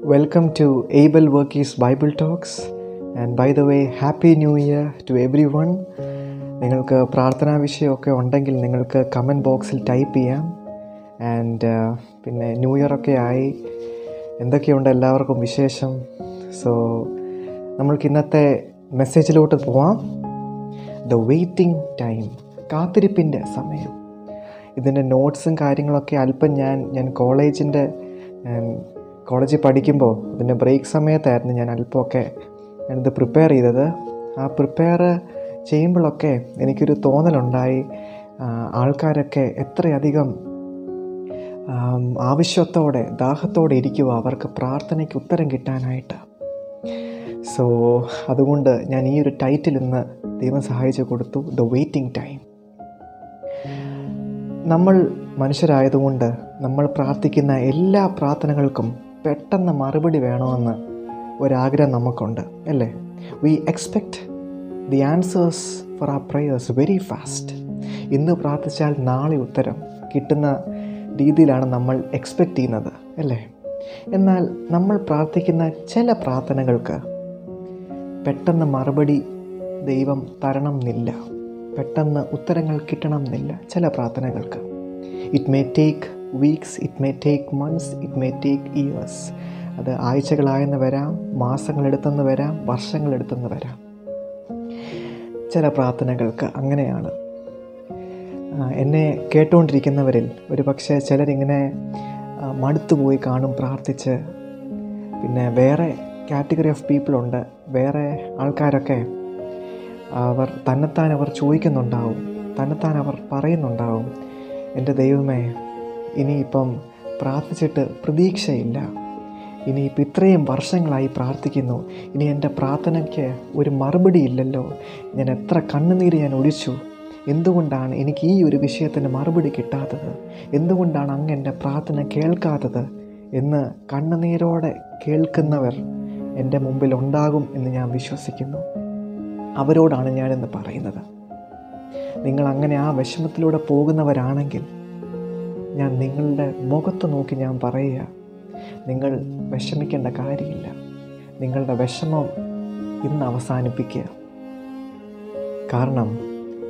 Welcome to Abel Workie's Bible Talks. And by the way, Happy New Year to everyone. നിങ്ങൾക്ക് പ്രാർത്ഥനാ വിഷയമൊക്കെ ഉണ്ടെങ്കിൽ നിങ്ങൾക്ക് comment ബോക്സിൽ type ചെയ്യാം ആൻഡ് പിന്നെ ന്യൂ ഇയർ ഒക്കെ ആയി എന്തൊക്കെയുണ്ട് എല്ലാവർക്കും വിശേഷം സോ നമ്മൾക്ക് ഇന്നത്തെ മെസ്സേജിലോട്ട് പോവാം ദ വെയിറ്റിംഗ് ടൈം കാത്തിരിപ്പിൻ്റെ സമയം ഇതിൻ്റെ നോട്ട്സും കാര്യങ്ങളൊക്കെ അല്പം ഞാൻ ഞാൻ കോളേജിൻ്റെ ഞാൻ കോളേജിൽ പഠിക്കുമ്പോൾ ഇതിൻ്റെ ബ്രേക്ക് സമയത്തായിരുന്നു ഞാൻ അല്പമൊക്കെ ഞാനിത് പ്രിപ്പയർ ചെയ്തത് ആ പ്രിപ്പയർ ചെയ്യുമ്പോഴൊക്കെ എനിക്കൊരു തോന്നലുണ്ടായി ആ, ആൾക്കാരൊക്കെ എത്രയധികം ആം, ആവശ്യത്തോടെ ദാഹത്തോടെ ഇരിക്കുക അവർക്ക് പ്രാർത്ഥനയ്ക്ക് ഉത്തരം കിട്ടാനായിട്ട് സോ അതുകൊണ്ട് ഞാൻ ഈ ഒരു ടൈറ്റിൽ ഇന്ന് ദൈവം സഹായിച്ചു കൊടുത്തു ദ വെയിറ്റിംഗ് ടൈം നമ്മൾ മനുഷ്യരായതുകൊണ്ട് നമ്മൾ പ്രാർത്ഥിക്കുന്ന എല്ലാ പ്രാർത്ഥനകൾക്കും പെട്ടെന്ന് മറുപടി വേണമെന്ന് ഒരാഗ്രഹം നമുക്കുണ്ട് അല്ലേ we expect the answers for ആ പ്രേയേഴ്സ് വെരി ഫാസ്റ്റ് ഇന്ന് പ്രാർത്ഥിച്ചാൽ നാളെ ഉത്തരം കിട്ടുന്ന രീതിയിലാണ് നമ്മൾ എക്സ്പെക്റ്റ് ചെയ്യുന്നത് അല്ലേ എന്നാൽ നമ്മൾ പ്രാർത്ഥിക്കുന്ന ചില പ്രാർത്ഥനകൾക്ക് പെട്ടെന്ന് മറുപടി ദൈവം തരണം എന്നില്ല പെട്ടെന്ന് ഉത്തരങ്ങൾ കിട്ടണം എന്നില്ല ചില പ്രാർത്ഥനകൾക്ക് it may take weeks it may take months it may take years അത് ആഴ്ചകളായെന്ന് വരാം മാസങ്ങളെടുത്തെന്ന് വരാം വർഷങ്ങളെടുത്തെന്ന് വരാം ചില പ്രാർത്ഥനകൾക്ക് അങ്ങനെയാണ് ആ, എന്നെ കേട്ടുകൊണ്ടിരിക്കുന്നവരിൽ ഒരു പക്ഷേ ചിലരിങ്ങനെ ആ, മടുത്തുപോയി കാണും പ്രാർത്ഥിച്ച് പിന്നെ വേറെ കാറ്റഗറി ഓഫ് പീപ്പിളുണ്ട് വേറെ ആൾക്കാരൊക്കെ അവർ തന്നെത്താൻ അവർ ചോദിക്കുന്നുണ്ടാവും തന്നെത്താൻ അവർ പറയുന്നുണ്ടാവും എൻ്റെ ദൈവമേ ഇനിയിപ്പം പ്രാർത്ഥിച്ചിട്ട് പ്രതീക്ഷയില്ല ഇനിയിപ്പോൾ ഇത്രയും വർഷങ്ങളായി പ്രാർത്ഥിക്കുന്നു ഇനി എൻ്റെ പ്രാർത്ഥനയ്ക്ക് ഒരു മറുപടി ഇല്ലല്ലോ ഞാൻ എത്ര കണ്ണുനീര് ഞാൻ ഒഴിച്ചു എന്തുകൊണ്ടാണ് എനിക്ക് ഈ ഒരു വിഷയത്തിന് മറുപടി കിട്ടാത്തത് എന്തുകൊണ്ടാണ് അങ്ങ് എൻ്റെ പ്രാർത്ഥന കേൾക്കാത്തത് എന്ന് കണ്ണുനീരോടെ കേൾക്കുന്നവർ എൻ്റെ മുമ്പിൽ ഉണ്ടാകും എന്ന് ഞാൻ വിശ്വസിക്കുന്നു അവരോടാണ് ഞാനിന്ന് പറയുന്നത് നിങ്ങൾ അങ്ങനെ ആ വിഷമത്തിലൂടെ പോകുന്നവരാണെങ്കിൽ ഞാൻ നിങ്ങളുടെ മുഖത്ത് നോക്കി ഞാൻ പറയുക നിങ്ങൾ വിഷമിക്കേണ്ട കാര്യമില്ല നിങ്ങളുടെ വിഷമം ഇന്ന് അവസാനിപ്പിക്കുക കാരണം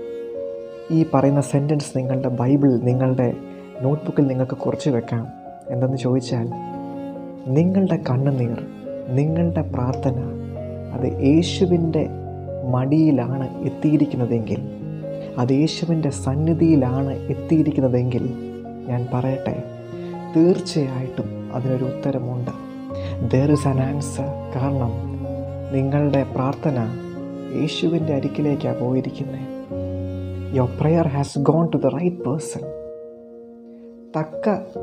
ഈ പറയുന്ന സെൻറ്റൻസ് നിങ്ങളുടെ ബൈബിൾ നിങ്ങളുടെ നോട്ട്ബുക്കിൽ നിങ്ങൾക്ക് കുറിച്ച് വെക്കാം എന്തെന്ന് ചോദിച്ചാൽ നിങ്ങളുടെ കണ്ണുനീർ നിങ്ങളുടെ പ്രാർത്ഥന അത് യേശുവിൻ്റെ മടിയിലാണ് എത്തിയിരിക്കുന്നതെങ്കിൽ അത് യേശുവിൻ്റെ സന്നിധിയിലാണ് എത്തിയിരിക്കുന്നതെങ്കിൽ ഞാൻ പറയട്ടെ തീർച്ചയായിട്ടും അതിനൊരു ഉത്തരമുണ്ട് ദർ ഇസ് അൻ ആൻസർ കാരണം നിങ്ങളുടെ പ്രാർത്ഥന യേശുവിൻ്റെ അരിക്കിലേക്കാണ് പോയിരിക്കുന്നത് your prayer has gone to the right person തക്ക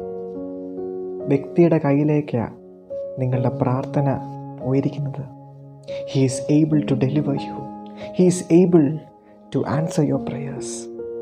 വ്യക്തിയുടെ കയ്യിലേക്കാണ് നിങ്ങളുടെ പ്രാർത്ഥന പോയിരിക്കുന്നത് he is able to deliver you he is able to answer your prayers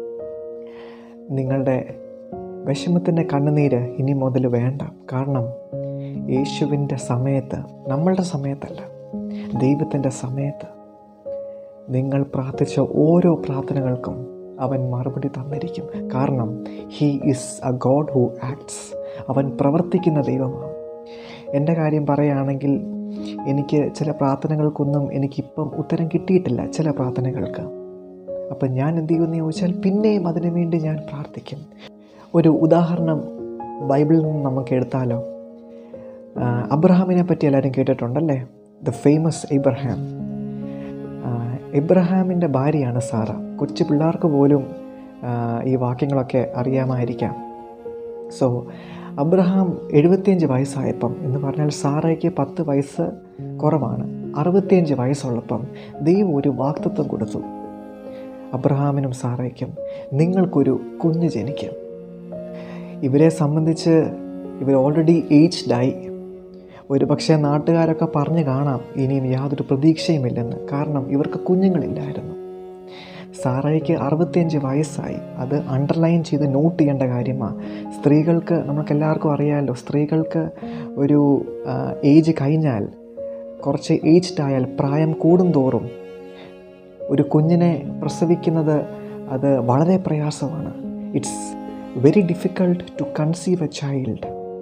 നിങ്ങളുടെ വിഷമത്തിൻ്റെ കണ്ണുനീര് ഇനി മുതൽ വേണ്ട കാരണം യേശുവിൻ്റെ സമയത്ത് നമ്മളുടെ സമയത്തല്ല ദൈവത്തിൻ്റെ സമയത്ത് നിങ്ങൾ പ്രാർത്ഥിച്ച ഓരോ പ്രാർത്ഥനകൾക്കും അവൻ മറുപടി തന്നിരിക്കും കാരണം he is a God who acts അവൻ പ്രവർത്തിക്കുന്ന ദൈവമാണ് എൻ്റെ കാര്യം പറയുകയാണെങ്കിൽ എനിക്ക് ചില പ്രാർത്ഥനകൾക്കൊന്നും എനിക്കിപ്പം ഉത്തരം കിട്ടിയിട്ടില്ല ചില പ്രാർത്ഥനകൾക്ക് അപ്പം ഞാൻ എന്ത് ചെയ്യുമെന്ന് ചോദിച്ചാൽ പിന്നെയും അതിനു വേണ്ടി ഞാൻ പ്രാർത്ഥിക്കും ഒരു ഉദാഹരണം ബൈബിളിൽ നിന്ന് നമുക്ക് എടുത്താലോ ആ, അബ്രഹാമിനെ പറ്റി എല്ലാവരും കേട്ടിട്ടുണ്ടല്ലേ ദ ഫേമസ് ഇബ്രഹാം ആ, ഇബ്രഹാമിൻ്റെ ഭാര്യയാണ് സാറ കൊച്ചു പിള്ളേർക്ക് പോലും ആ, ഈ വാക്യങ്ങളൊക്കെ അറിയാമായിരിക്കാം സോ അബ്രഹാം എഴുപത്തിയഞ്ച് വയസ്സായപ്പം എന്ന് പറഞ്ഞാൽ സാറയ്ക്ക് പത്ത് വയസ്സ് കുറവാണ് അറുപത്തിയഞ്ച് വയസ്സുള്ളപ്പം ദൈവം ഒരു വാക്തത്വം കൊടുത്തു അബ്രഹാമിനും സാറയ്ക്കും നിങ്ങൾക്കൊരു കുഞ്ഞ് ജനിക്കും ഇവരെ സംബന്ധിച്ച് ഇവർ ഓൾറെഡി ഏജ്ഡായി ഒരു പക്ഷേ നാട്ടുകാരൊക്കെ പറഞ്ഞു കാണാം ഇനിയും യാതൊരു പ്രതീക്ഷയുമില്ലെന്ന് കാരണം ഇവർക്ക് കുഞ്ഞുങ്ങളില്ലായിരുന്നു സാറയ്ക്ക് അറുപത്തിയഞ്ച് വയസ്സായി അത് അണ്ടർലൈൻ ചെയ്ത് നോട്ട് ചെയ്യേണ്ട കാര്യമാണ് സ്ത്രീകൾക്ക് നമുക്കെല്ലാവർക്കും അറിയാമല്ലോ സ്ത്രീകൾക്ക് ഒരു ഏജ് കഴിഞ്ഞാൽ കുറച്ച് ഏജ്ഡ് ആയാൽ പ്രായം കൂടുന്തോറും ഒരു കുഞ്ഞിനെ പ്രസവിക്കുന്നത് അത് വളരെ പ്രയാസമാണ് it's very difficult to conceive a child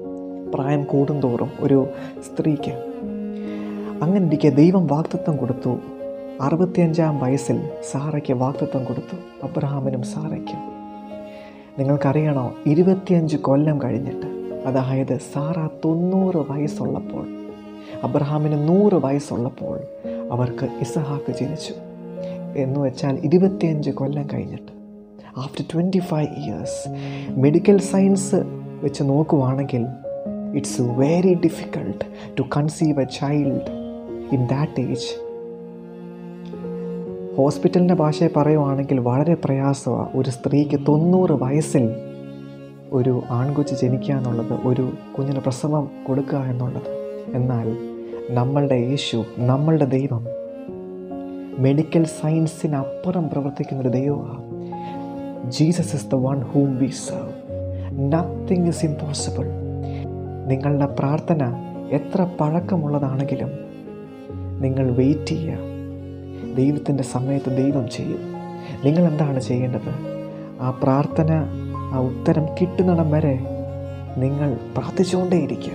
പ്രായം കൂടുന്തോറും ഒരു സ്ത്രീക്ക് അങ്ങനെ ഇരിക്കെ ദൈവം വാക്തത്വം കൊടുത്തു അറുപത്തിയഞ്ചാം വയസ്സിൽ സാറയ്ക്ക് വാക്തത്വം കൊടുത്തു അബ്രഹാമിനും സാറയ്ക്കും നിങ്ങൾക്കറിയണോ ഇരുപത്തിയഞ്ച് കൊല്ലം കഴിഞ്ഞിട്ട് അതായത് സാറ തൊണ്ണൂറ് വയസ്സുള്ളപ്പോൾ അബ്രഹാമിന് നൂറ് വയസ്സുള്ളപ്പോൾ അവർക്ക് ഇസഹാക്ക് ജനിച്ചു എന്ന് വെച്ചാൽ ഇരുപത്തിയഞ്ച് കൊല്ലം കഴിഞ്ഞിട്ട് after twenty five years medical science വെച്ച് നോക്കുവാണെങ്കിൽ it's very difficult to conceive a child in that age ഹോസ്പിറ്റലിൻ്റെ ഭാഷയിൽ പറയുവാണെങ്കിൽ വളരെ പ്രയാസമാണ് ഒരു സ്ത്രീക്ക് തൊണ്ണൂറ് വയസ്സിൽ ഒരു ആൺകൊച്ച് ജനിക്കുക എന്നുള്ളത് ഒരു കുഞ്ഞിന് പ്രസവം കൊടുക്കുക എന്നുള്ളത് എന്നാൽ നമ്മളുടെ യേശു നമ്മളുടെ ദൈവം മെഡിക്കൽ സയൻസിനപ്പുറം പ്രവർത്തിക്കുന്നൊരു ദൈവമാണ് Jesus is the one whom we serve nothing is impossible നിങ്ങളുടെ പ്രാർത്ഥന എത്ര പഴക്കമുള്ളതാണെങ്കിലും നിങ്ങൾ വെയിറ്റ് ചെയ്യുക ദൈവത്തിൻ്റെ സമയത്ത് ദൈവം ചെയ്യും നിങ്ങൾ എന്താണ് ചെയ്യേണ്ടത് ആ പ്രാർത്ഥന ആ ഉത്തരം കിട്ടുന്നിടം വരെ നിങ്ങൾ പ്രാർത്ഥിച്ചുകൊണ്ടേയിരിക്കുക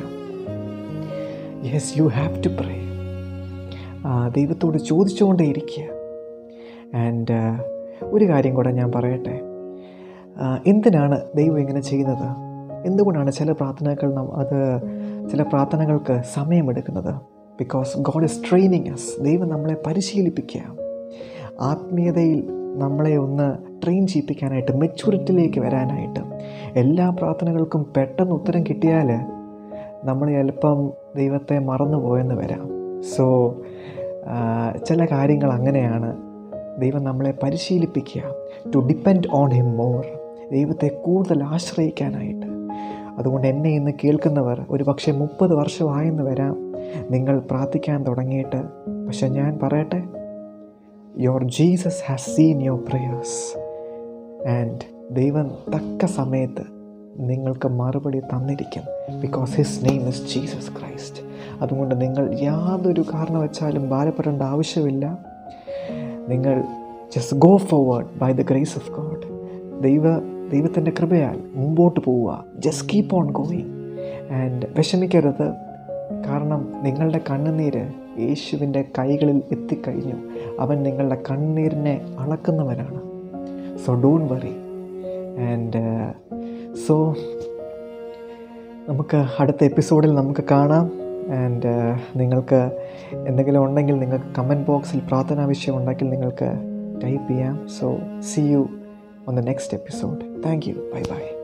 yes you have to pray ദൈവത്തോട് ചോദിച്ചുകൊണ്ടേയിരിക്കുക ആൻഡ് ഒരു കാര്യം കൂടെ ഞാൻ പറയട്ടെ ആ, എന്തിനാണ് ദൈവം ഇങ്ങനെ ചെയ്യുന്നത് എന്തുകൊണ്ടാണ് ചില പ്രാർത്ഥനകൾ നം- അത് ചില പ്രാർത്ഥനകൾക്ക് സമയമെടുക്കുന്നത് because God is training us ദൈവം നമ്മളെ പരിശീലിപ്പിക്കുക ആത്മീയതയിൽ നമ്മളെ ഒന്ന് ട്രെയിൻ ചെയ്യിപ്പിക്കാനായിട്ട് മെച്യൂരിറ്റിയിലേക്ക് വരാനായിട്ട് എല്ലാ പ്രാർത്ഥനകൾക്കും പെട്ടെന്ന് ഉത്തരം കിട്ടിയാൽ നമ്മൾ ചിലപ്പം ദൈവത്തെ മറന്നു പോയെന്ന് വരാം സോ ചില കാര്യങ്ങൾ അങ്ങനെയാണ് ദൈവം നമ്മളെ പരിശീലിപ്പിക്കുക to depend on him more ദൈവത്തെ കൂടുതൽ ആശ്രയിക്കാനായിട്ട് അതുകൊണ്ട് എന്നെ ഇന്ന് കേൾക്കുന്നവർ ഒരു പക്ഷേ മുപ്പത് വർഷമായെന്ന് വരാം നിങ്ങൾ പ്രാർത്ഥിക്കാൻ തുടങ്ങിയിട്ട് പക്ഷെ ഞാൻ പറയട്ടെ your Jesus has seen your prayers and ദൈവം തക്ക സമയത്ത് നിങ്ങൾക്ക് മറുപടി തന്നിരിക്കും because his name is Jesus Christ അതുകൊണ്ട് നിങ്ങൾ യാതൊരു കാരണവച്ചാലും ഭാരപ്പെടേണ്ട ആവശ്യമില്ല നിങ്ങൾ just go forward by the grace of God ദൈവ ദൈവത്തിൻ്റെ കൃപയാൽ മുമ്പോട്ട് പോവുക just keep on going and വിഷമിക്കരുത് കാരണം നിങ്ങളുടെ കണ്ണുനീര് യേശുവിൻ്റെ കൈകളിൽ എത്തിക്കഴിഞ്ഞു അവൻ നിങ്ങളുടെ കണ്ണീരിനെ അളക്കുന്നവനാണ് so don't worry and so നമുക്ക് അടുത്ത എപ്പിസോഡിൽ നമുക്ക് കാണാം ആൻഡ് നിങ്ങൾക്ക് എന്തെങ്കിലും ഉണ്ടെങ്കിൽ നിങ്ങൾക്ക് കമൻറ്റ് ബോക്സിൽ പ്രാർത്ഥനാ വിഷയം ഉണ്ടെങ്കിൽ നിങ്ങൾക്ക് ടൈപ്പ് ചെയ്യാം so see you on the next episode thank you bye by